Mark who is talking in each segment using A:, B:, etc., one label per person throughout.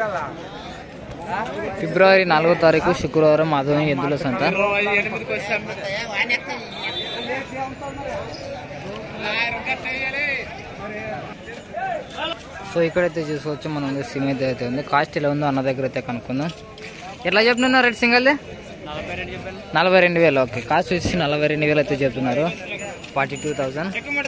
A: ఫిబ్రవరి నాలుగో తారీఖు శుక్రవారం మాధవని ఎద్దుల సంత సో ఇక్కడైతే చూసుకోవచ్చు మనం సిమ్ అయితే అయితే ఉంది కాస్ట్ ఎలా ఉందో అన్న దగ్గర అయితే కనుక్కుందాం ఎట్లా చెప్తున్నారు రెడ్ సింగల్ నలభై రెండు వేలు ఓకే కాస్ట్ వచ్చి నలభై రెండు వేలు అయితే చెప్తున్నారు ఫార్టీ టూ థౌజండ్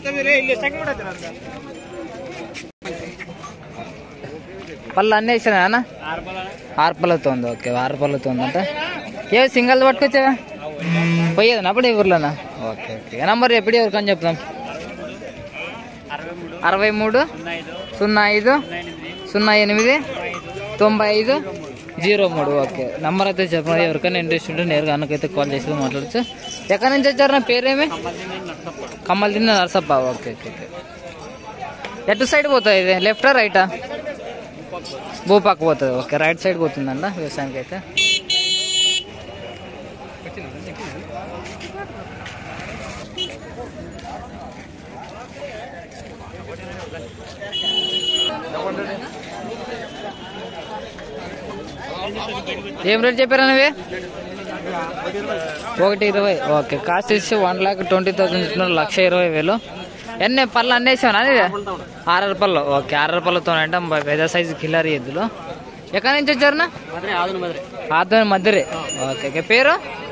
A: పళ్ళు అన్నీ వేసినా అన్న ఆరు పళ్ళతో ఉంది ఓకే ఆరు పళ్ళతో ఉందంట ఏ సింగల్ పట్టుకొచ్చావా పోయేది అప్పుడు ఊర్లోనా ఓకే ఓకే ఏ నంబర్ ఎప్పుడు ఎవరికని చెప్తాం అరవై మూడు సున్నా ఐదు సున్నా ఎనిమిది తొంభై ఐదు జీరో మూడు ఓకే నంబర్ అయితే చెప్పండి ఎవరికైనా ఇంట్రెస్ట్ ఉంటే నేరుగా అన్నకైతే కాల్ చేసి మాట్లాడచ్చు ఎక్కడి నుంచి వచ్చారు నా పేరేమి కమ్మల్ తిన్న నరసప్ప ఓకే ఓకే ఓకే ఎటు సైడ్ పోతుంది ఇది లెఫ్టా రైటా భూపాకు పోతుంది ఓకే రైట్ సైడ్ పోతుందంట వ్యవసాయానికి అయితే ఏం రేట్ చెప్పారా నువ్వే ఒకటి ఇరవై ఓకే కాస్ట్ ఇచ్చి వన్ లాక్ ట్వంటీ థౌసండ్ ఇస్తున్నారు లక్ష ఇరవై వేలు ఎన్ని పళ్ళు అన్నేసాను అది ఆర్ఆర్ పళ్ళు ఓకే ఆర్ఆర్ పళ్ళతో అంటే పెద్ద సైజు కిల్లరి ఎద్దులు ఎక్కడి నుంచి వచ్చారునా ఆదోని మధ్యరే ఓకే ఓకే పేరు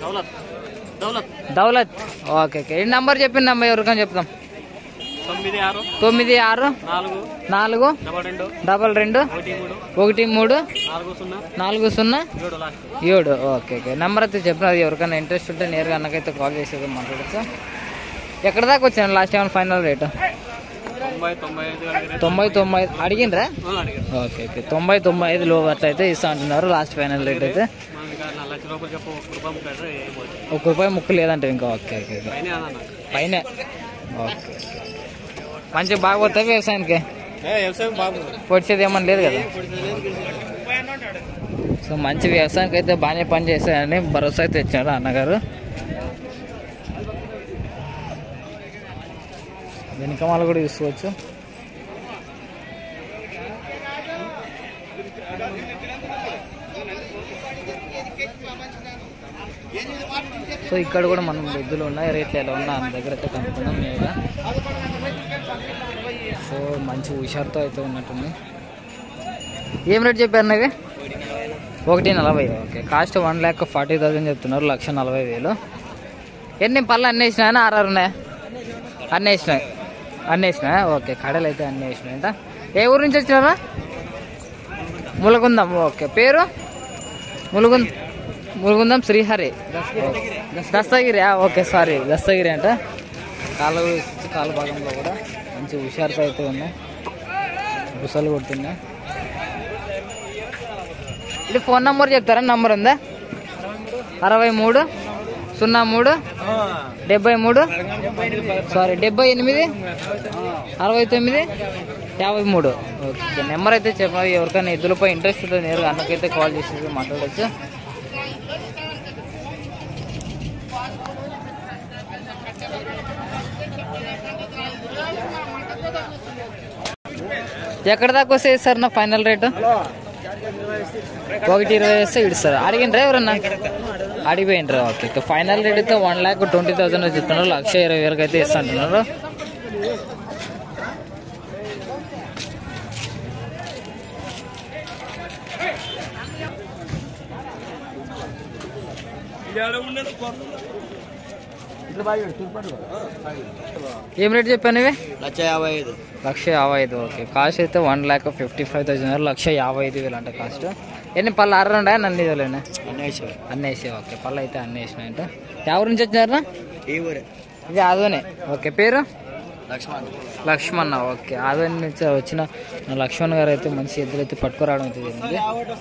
A: దౌలత్ ఓకే ఓకే ఈ నంబర్ చెప్పిన నంబర్ ఎవరికని చెప్తాం
B: తొమ్మిది ఆరు
A: తొమ్మిది ఆరు
B: నాలుగు
A: నాలుగు
B: డబల్ రెండు
A: డబల్ రెండు
B: ఒకటి మూడు
A: ఒకటి మూడు
B: నాలుగు సున్నా
A: నాలుగు సున్నా
B: ఏడు లాస్ట్
A: ఏడు ఓకే ఓకే నెంబర్ అయితే చెప్పిన అది ఎవరికైనా ఇంట్రెస్ట్ ఉంటే నేరుగా అన్నకైతే కాల్ చేసేది మాట్లాడచ్చు ఎక్కడ దాకా వచ్చాను లాస్ట్ టైం ఫైనల్ రేట్
B: తొంభై తొంభై ఐదు అడిగిన
A: తొంభై తొంభై అడిగిండ్రా
B: అడిగారు
A: ఓకే ఓకే తొంభై తొంభై ఐదు లో అట్లా అయితే ఇస్తా అంటున్నారు లాస్ట్ ఫైనల్ రేట్ అయితే
B: మన దగ్గర నాలుగు లక్షల రూపాయలు చెప్పు ఒక రూపాయి ముట్టాడు ఏమవుతుంది
A: ఒక రూపాయి ముక్కు లేదంటే ఇంకా ఓకే ఓకే ఓకే
B: పైన అన్న
A: పైన ఓకే మంచి బాగా పోతాయి వ్యవసాయానికి
B: వ్యవసాయం బాగుంది
A: పొడిచేది ఏమని లేదు కదా సో మంచి వ్యవసాయానికి అయితే బాగానే పని చేస్తాయని భరోసా అయితే ఇచ్చాడు అన్నగారు వెనకమాల కూడా చూసుకోవచ్చు సో ఇక్కడ కూడా మనం ఎద్దులు ఉన్నాయి రేట్లు ఎలా ఉన్నా మన దగ్గర అయితే కనుక్కుందాం నేరుగా సో మంచి హుషారుతో అయితే ఉన్నట్టుంది ఏం రేట్ చెప్పారు నావి ఒకటి నలభై okay cost one lakh forty thousand చెప్తున్నారు లక్ష నలభై వేలు ఎన్ని పళ్ళు అన్నీ వేసినాయా ఆర్ఆర్ ఉన్నాయా అన్నీ వేసినాయి అన్నీ వేసినాయా ఓకే కడలు అయితే అన్నీ వేసినాయి అంట ఏ ఊరు నుంచి వచ్చినారా ములగుందం ఓకే పేరు ములుగుంద ములుగుందం శ్రీహరి దస్తగిరి ఓకే సారీ దస్తగిరి అంట కాలు కాలు భాగంలో కూడా మంచి హుషారుతో అయితే ఉన్నాయి బుసలు కొడుతున్నాయి ఇది ఫోన్ నంబర్ చెప్తారా నంబర్ ఉందా అరవై మూడు సున్నా మూడు డెబ్బై మూడు సారీ డెబ్బై ఎనిమిది అరవై తొమ్మిది యాభై మూడు ఓకే నెంబర్ అయితే చెప్పాలి ఎవరికైనా ఎద్దులపై ఇంట్రెస్ట్ ఉంటే నేరుగా అన్నకైతే కాల్ చేసి మాట్లాడచ్చు ఎక్కడ దాకా వస్తే సార్ నా ఫైనల్ రేటు ఒకటి ఇరవై వేస్తే ఇడుస్తారు అడిగిండ్రా ఎవరన్నా అడిగిపోయిండ్రా ఓకే ఓకే ఫైనల్ రేట్ అయితే వన్ ల్యాక్ ట్వంటీ థౌసండ్ చెప్తున్నారు లక్ష ఇరవై వేలకు అయితే ఇస్తా అంటున్నారు ఏం రేట్ చెప్పాను ఇవి
B: లక్ష యాభై ఐదు
A: లక్ష యాభై ఐదు ఓకే కాస్ట్ అయితే one lakh fifty five thousand లక్ష యాభై ఐదు వేలు అంట కాస్ట్ ఎన్ని పళ్ళు అర్ర ఉన్నాయా నన్ను ఇవ్వలేనా
B: అన్నేశ్వర్
A: అన్నీ వేసాయి ఓకే పళ్ళు అయితే అన్నీ వేసినాయంట ఎవరి నుంచి వచ్చినారా
B: ఈ ఊరే
A: ఇది ఆదోనే ఓకే పేరు
B: లక్ష్మణ్
A: లక్ష్మణ్ ఓకే ఆదోని నుంచి వచ్చిన నా లక్ష్మణ్ గారు అయితే మంచి ఎద్దులు అయితే పట్టుకురావడం అయితే జరిగింది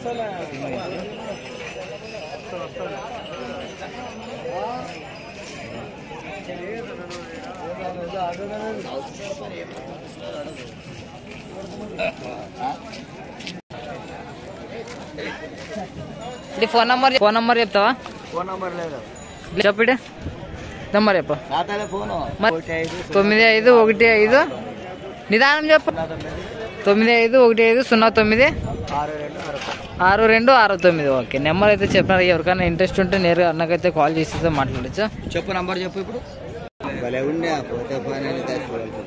A: ఇది ఫోన్ నంబర్ ఫోన్ నంబర్ చెప్తావా
B: ఫోన్ నంబర్ లేదు
A: చెప్పిడే నెంబర్ చెప్పు
B: రాతాలే ఫోన్
A: మరి
B: ఒకటి ఐదు
A: తొమ్మిది ఐదు ఒకటి ఐదు నిదానం చెప్పు
B: సున్నా తొమ్మిది
A: తొమ్మిది ఐదు ఒకటి ఐదు సున్నా తొమ్మిది
B: ఆరు రెండు ఆరు
A: ఆరు రెండు ఆరు తొమ్మిది ఓకే నెంబర్ అయితే చెప్పినారు ఎవరికైనా ఇంట్రెస్ట్ ఉంటే నేరుగా అన్నకైతే కాల్ చేసేస్తే మాట్లాడచ్చు
B: చెప్పు నంబర్ చెప్పు ఇప్పుడు భలే ఉండే పోతే పని అని తెచ్చుకోవాలి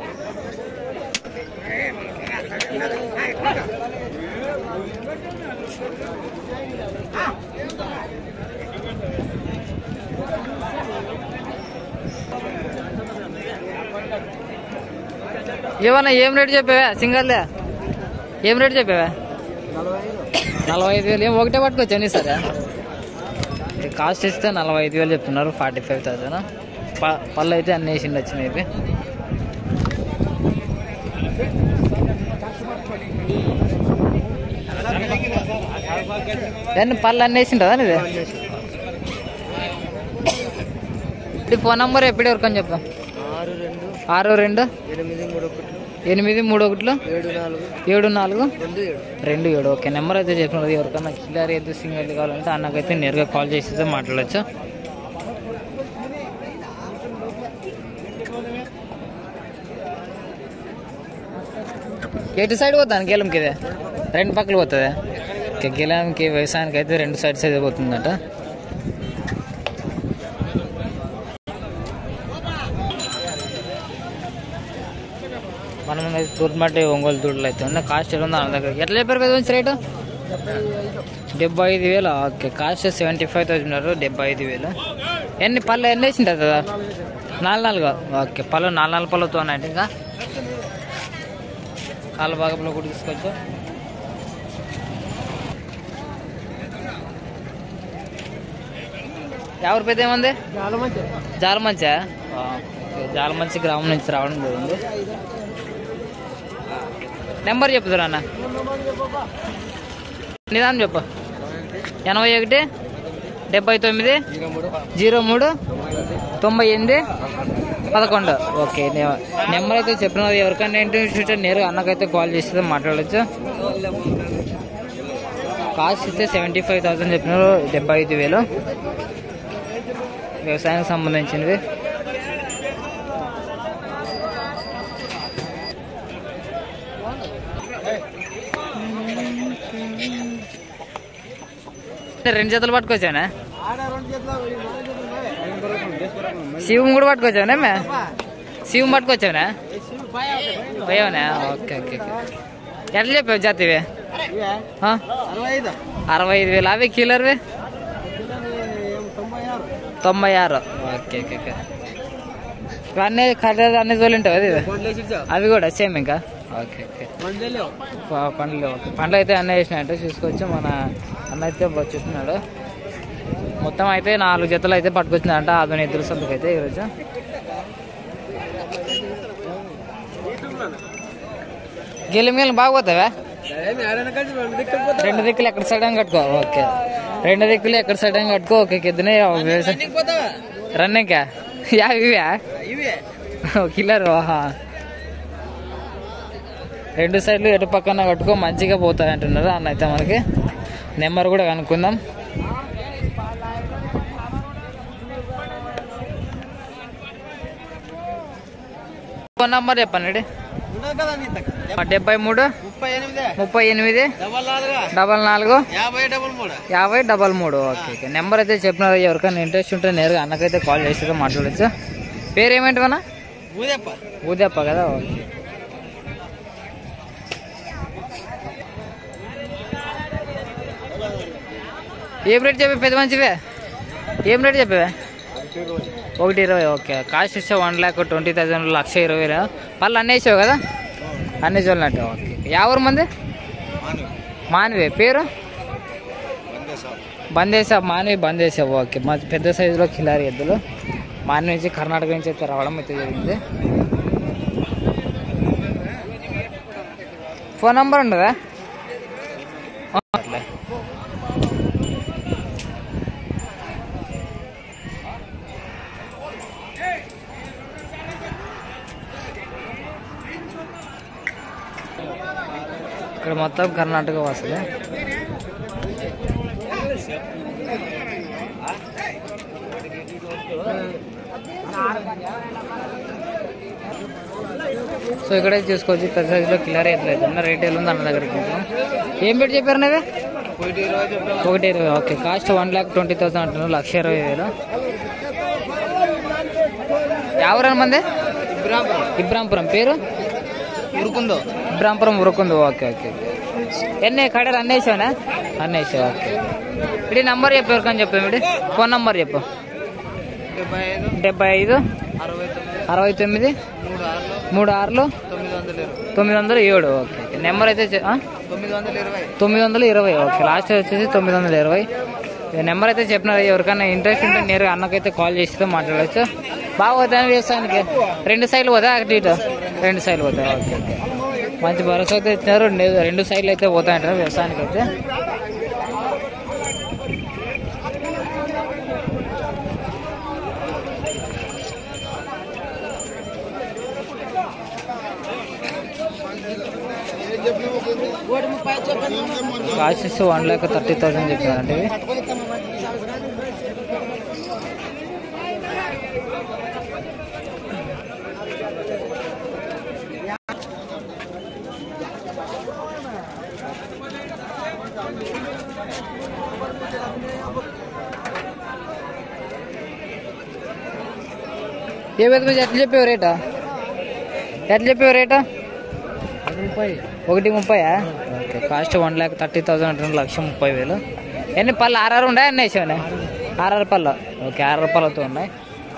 A: ఏమన్నా ఏం రేట్ చెప్పావా సింగల్దే ఏం రేట్ చెప్పావా
B: నలభై ఐదు
A: నలభై ఐదు వేలు ఏం ఒకటే పట్టుకొచ్చండి సరే కాస్ట్ ఇస్తే నలభై ఐదు వేలు చెప్తున్నారు ఫార్టీ ఫైవ్ థౌసండ్ పళ్ళు అయితే అన్ని వేసిండి వచ్చినాయి ఇవి దాన్ని పళ్ళు అన్ని వేసింటుందా ఇది ఇది ఫోన్ నంబర్ ఎప్పుడు ఎవరికని చెప్తాం
B: ఆరు రెండు
A: ఆరు రెండు
B: ఎనిమిది మూడు ఒకటి
A: ఎనిమిది మూడు ఒకటిలో
B: ఏడు నాలుగు
A: ఏడు నాలుగు
B: రెండు ఏడు
A: రెండు ఏడు ఓకే నెంబర్ అయితే చెప్పినది ఎవరికైనా కిల్లర్ అయితే సింగల్ కావాలంటే అన్నకైతే నేరుగా కాల్ చేసి మాట్లాడచ్చు ఎటు సైడ్ పోతాను గేలంకి ఇది రెండు పక్కలు పోతుంది ఓకే గేలంకి వ్యవసాయానికి అయితే రెండు సైడ్స్ అయితే పోతుందట మనం అయితే తూర్మట్టి ఒంగోలు దూడలు అయితే ఉన్నాయి కాస్ట్ ఎలా ఉందో అన్న దగ్గర ఎట్లా చెప్పారు కదా మంచి రేటు డెబ్బై ఐదు వేలు okay cost seventy five thousand డెబ్బై ఐదు వేలు ఎన్ని పళ్ళు ఎన్ని వేసింటారు కదా నాలుగు నాలుగు ఓకే పళ్ళు నాలుగు నాలుగు పళ్ళతో ఉన్నాయి ఇంకా కాళ్ళ భాగంలో కూడా తీసుకోవచ్చు ఎవరి పెద్ద ఏముంది జాలమంచా ఓకే జాలమంచి గ్రామం నుంచి రావడం జరిగింది నెంబర్ చెప్తారా అన్న నిదానం చెప్పు ఎనభై ఒకటి డెబ్బై తొమ్మిది
B: జీరో మూడు
A: జీరో మూడు తొంభై ఎనిమిది పదకొండు ఓకే నే- నెంబర్ అయితే చెప్పినది ఎవరికైనా ఏంటంటే నేరుగా అన్నకైతే కాల్ చేస్తే మాట్లాడచ్చు కాస్ట్ ఇస్తే సెవెంటీ ఫైవ్ థౌసండ్ చెప్పినారు డెబ్బై ఐదు వేలు వ్యవసాయానికి సంబంధించినవి రెండు జతలు పట్టుకొచ్చానా శివం కూడా పట్టుకొచ్చావునా మే శివం పట్టుకొచ్చావునా పోయావునా ఓకే ఓకే ఓకే ఎట్లా చెప్పావు జాతివి ఆ?
B: అరవై ఐదు
A: అరవై ఐదు వేలు అవి కీలర్వి
B: తొంభై ఆరు
A: తొంభై ఆరు ఓకే ఓకే ఓకే ఇవన్నీ ఖరీదు అన్ని తోలింటావు అది అవి కూడా సేమ్ ఇంకా ఓకే ఓకే ప- పండ్లు ఓకే. పండ్లు అయితే అన్నీ వేసినాయంటే చూసుకోవచ్చు మన అన్న అయితే బ- చూస్తున్నాడు మొత్తం అయితే నాలుగు జతలు అయితే పట్టుకొచ్చిందంట అతని ఇద్దరు సొంతకు అయితే ఈరోజు గెలిం గెలిం బాగోతావా రెండు దిక్కులు ఎక్కడ సైడ్ అని కట్టుకో ఓకే రెండు దిక్కులు ఎక్కడ సైడ్ అని కట్టుకో ఓకే కిందనే రన్నింగ్ యా ఇవా కిల్లర్ ఆహా రెండు సైడ్లు ఎటు పక్కన కట్టుకో మంచిగా పోతాయి అంటున్నారు అన్న అయితే మనకి నెంబర్ కూడా కనుక్కుందాం ఫోన్ నంబర్ చెప్పండి డెబ్బై మూడు
B: ముప్పై ఎనిమిది
A: ముప్పై ఎనిమిది
B: డబల్ నాలుగు
A: డబల్ నాలుగు
B: యాభై డబల్ మూడు
A: యాభై డబల్ మూడు ఓకే ఓకే నెంబర్ అయితే చెప్పినారు ఎవరికైనా ఇంట్రెస్ట్ ఉంటే నేరుగా అన్నకైతే కాల్ చేస్తే మాట్లాడచ్చు పేరు ఏమేంటి మన
B: ఊదేప్ప
A: ఊదప్ప కదా ఓకే ఏం రేట్ చెప్పే పెద్ద మంచివే ఏం రేట్ చెప్పేవే ఒకటి ఇరవై ఓకే కాస్ట్ ఇస్తే వన్ ల్యాక్ ట్వంటీ థౌసండ్ లక్ష ఇరవై వేలు పళ్ళు అన్నీ వేసావు కదా అన్నీ చూడనట్టు ఓకే ఎవరు మంది మానవే పేరు బందేసా మానవి బందేసావు ఓకే మా పెద్ద సైజులో కిలారి ఎద్దులు మానవి నుంచి కర్ణాటక నుంచి అయితే రావడం అయితే జరిగింది ఫోన్ నంబర్ ఉండదా ఆ, అట్లే. ఇక్కడ మొత్తం కర్ణాటక వాసులే సో ఇక్కడ చూసుకోవచ్చు పెద్ద సైజులో కిల్లర్ ఎట్లా అయితే ఉన్న రేట్ ఎలా ఉంది అన్న దగ్గరికి కొంచెం ఏం పెట్టి చెప్పారు నవే
B: ఒకటి ఇరవై చెప్పాము
A: ఒకటి ఇరవై okay cost one lakh twenty thousand అంటున్నారు లక్ష ఇరవై వేలు ఎవరన్నా మంది ఇబ్రాంపురం పేరు
B: ఉరుకుందో
A: ఇబ్రాంపురం ఉరుకుంది ఓకే ఓకే ఓకే ఎన్ని కడలు అన్నేసావునా అన్నేసావు ఓకే ఇది నంబర్ చెప్పు ఎవరికని చెప్పు ఇది ఫోన్ నంబర్ చెప్పు
B: డెబ్బై ఐదు
A: డెబ్బై ఐదు
B: అరవై తొమ్మిది
A: అరవై తొమ్మిది
B: మూడు ఆరులో
A: మూడు ఆరులు
B: తొమ్మిది వందల ఇరవై
A: తొమ్మిది వందలు ఏడు ఓకే ఓకే నెంబర్ అయితే చె- ఆ?
B: తొమ్మిది వందల ఇరవై
A: తొమ్మిది వందల ఇరవై ఓకే లాస్ట్ వచ్చేసి తొమ్మిది వందల ఇరవై ఈ నెంబర్ అయితే చెప్పినారు ఎవరికైనా ఇంట్రెస్ట్ ఉంటే నేరుగా అన్నకైతే కాల్ చేస్తే మాట్లాడవచ్చు బాగా పోతాయి వ్యవసాయానికి రెండు సైడ్లు పోతా అటు ఇటు రెండు సైడ్లు పోతాయి ఓకే ఓకే మంచి భరోసా అయితే ఇచ్చినారు రెండు రెండు సైడ్లు అయితే పోతాయంటారు వ్యవసాయానికి అయితే cost one lakh thirty thousand చెప్పినారండి ఇవి ఏ విధంగా ఎట్లా చెప్పేవు రేటా ఎట్లా చెప్పేవు రేటా ఒకటి ముప్పయా okay cost one lakh thirty thousand అంటున్నారు లక్ష ముప్పై వేలు ఎన్ని పళ్ళు ఆర్ఆర్ ఉన్నాయి అన్నీ వేసావు ఆర్ఆర్ పళ్ళు ఓకే ఆర్ఆర్ పళ్ళతో ఉన్నాయి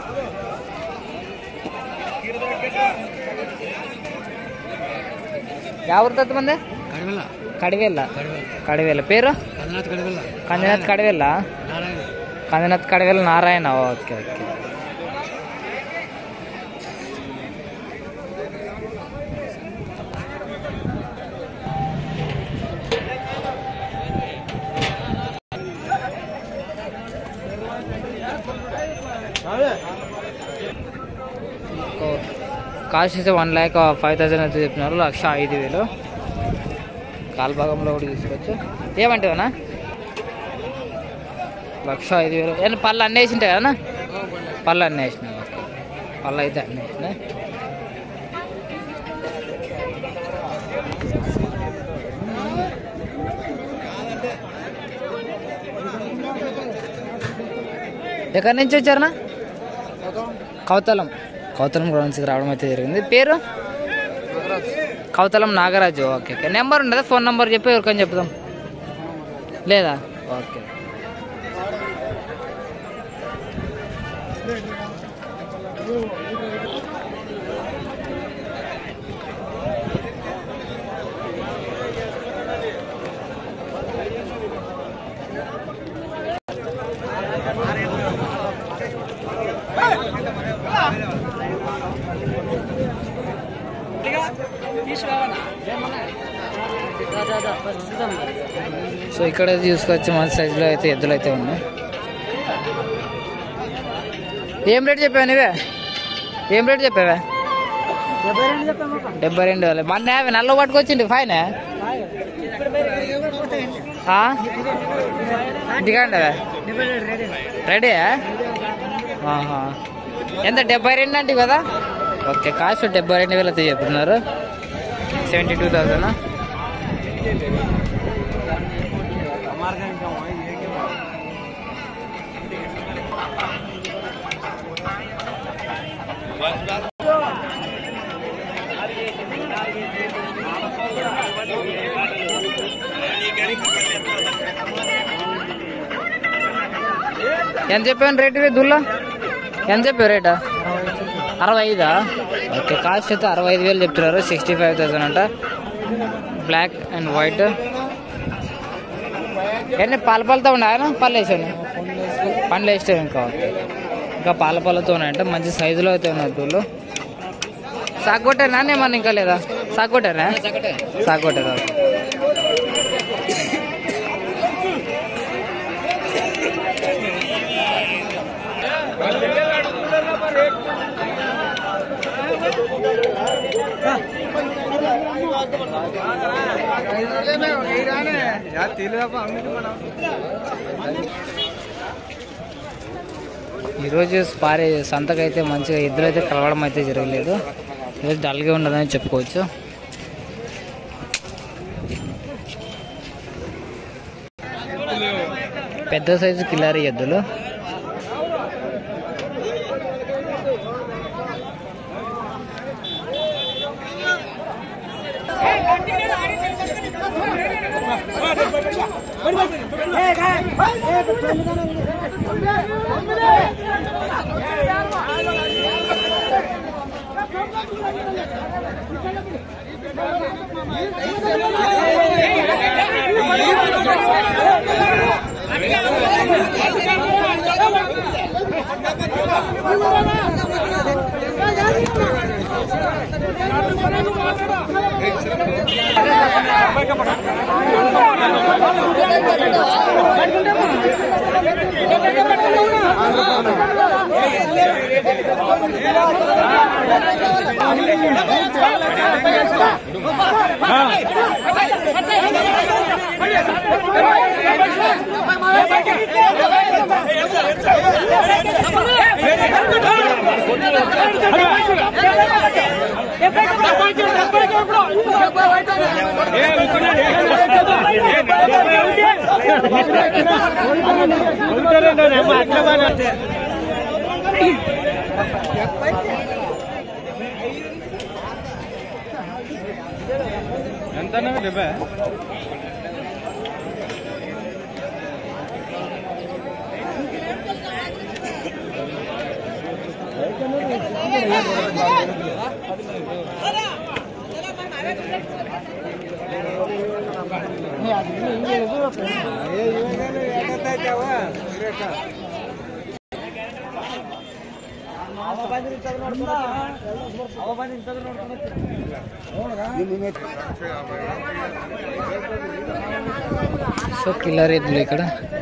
A: ఎవరు తత్తుమంది కడివేళ్ళ కడివేళ్ళ పేరు Kandinath Kadivella Kandinath Kadivella Narayana okay okay cost అయితే వన్ ల్యాక్ ఫైవ్ థౌసండ్ అయితే చెప్పినారు లక్ష ఐదు వేలు కాల్ భాగంలో కూడా తీసుకోవచ్చు ఏమంటావనా లక్ష ఐదు వేలు ఏమన్నా పళ్ళు అన్నీ వేసి ఉంటాయి కదా పళ్ళు అన్నీ వేసినాయి ఓకే పళ్ళు అయితే అన్నీ వేసినాయి ఎక్కడి నుంచి వచ్చారనా కౌతలం కౌతలం గ్రౌండ్స్కి రావడం అయితే జరిగింది పేరు Kowthalam Nagaraju okay okay number ఉండదా ఫోన్ నెంబర్ చెప్పి ఎవరికని చెప్దాం లేదా ఓకే సో ఇక్కడ చూసుకొచ్చి మంచి సైజులో అయితే ఎద్దులు అయితే ఉన్నాయి ఏం రేట్ చెప్పావు నువ్వే ఏం రేట్ చెప్పావా డెబ్బై రెండు వేలు మొన్న యాభై నల్ల పట్టుకొచ్చింది ఫైన్ ఇంటికాండి రెడీయా ఆహా. ఎంత డెబ్బై రెండు అంటే కదా ఓకే కాస్ట్ డెబ్బై రెండు వేలు అయితే చెప్తున్నారు సెవెంటీ టూ థౌసండ్ ఎంత చెప్పాను రేట్ ఇది దుల్లా ఎంత చెప్పావు రేటా అరవై ఐదా ఓకే కాస్ట్ అయితే అరవై ఐదు వేలు చెప్తున్నారు సిక్స్టీ ఫైవ్ థౌసండ్ అంట బ్లాక్ అండ్ వైట్ ఎన్ని పాల పాలతో ఉన్నాయా పళ్ళు వేసాను పండ్లు వేస్తే ఇంకా ఓకే. ఇంకా పాల పాలతో ఉన్నాయంట మంచి సైజులో అయితే ఉన్నాయి దూళ్ళు సాగొట్టారా ఏమన్నా ఇంకా లేదా సాగొట్టారా సాగొట్టారా ఓకే. ఈరోజు పారే సంతకైతే మంచిగా ఇద్దరు అయితే కలవడం అయితే జరగలేదు ఇది డల్గా ఉండదని చెప్పుకోవచ్చు పెద్ద సైజు కిలారీ ఎద్దులు సో కిల్లర్ ఎద్దులు ఇక్కడ